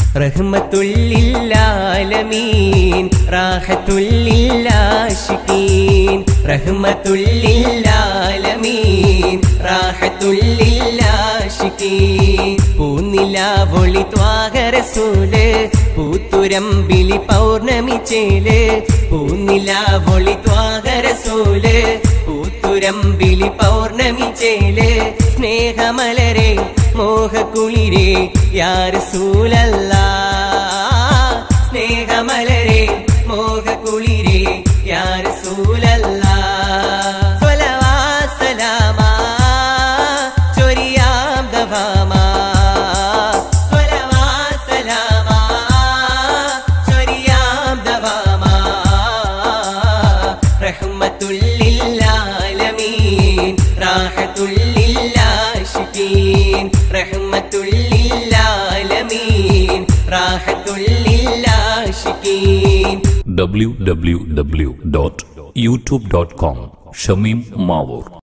റഹ്മത്തുല്ലില്ലാലമീൻ റാഹത്തുല്ലില്ലാശിക്കീൻ റഹ്മത്തുല്ലില്ലാലമീൻ റാഹത്തുല്ലില്ലാശിക്കീൻ പൂന്നിലാവൊളി ത്വാകരസൂല് പൂത്തുരമ്പിലി പൗർണമി ചേല് പൂന്നിലാവൊളി ത്വാകരസൂല് പൂത്തുരമ്പിലി പൗർണമി ചേല് സ്നേഹമലരെ മോഹക്കുളിരെ യാരസൂലല്ല സ്നേഹമലരെ മോഹക്കുളിരെ യാരസൂലല്ല സ്വലവാ സലാമാ ചൊരിയാം ദവാമാ സ്വലവാ സലാമാ ചൊരിയാം ദവാമാ റഹ്മത്തുല്ലില്ലാലമീൻ റാഹത്തുല്ലില്ലാശിക്കീൻ റഹ്മത്തുല്ലില്ലാലമീൻ റാഹത്തുല്ലില്ലാശിക്കീൻ www.youtube.com Shameem Mavoor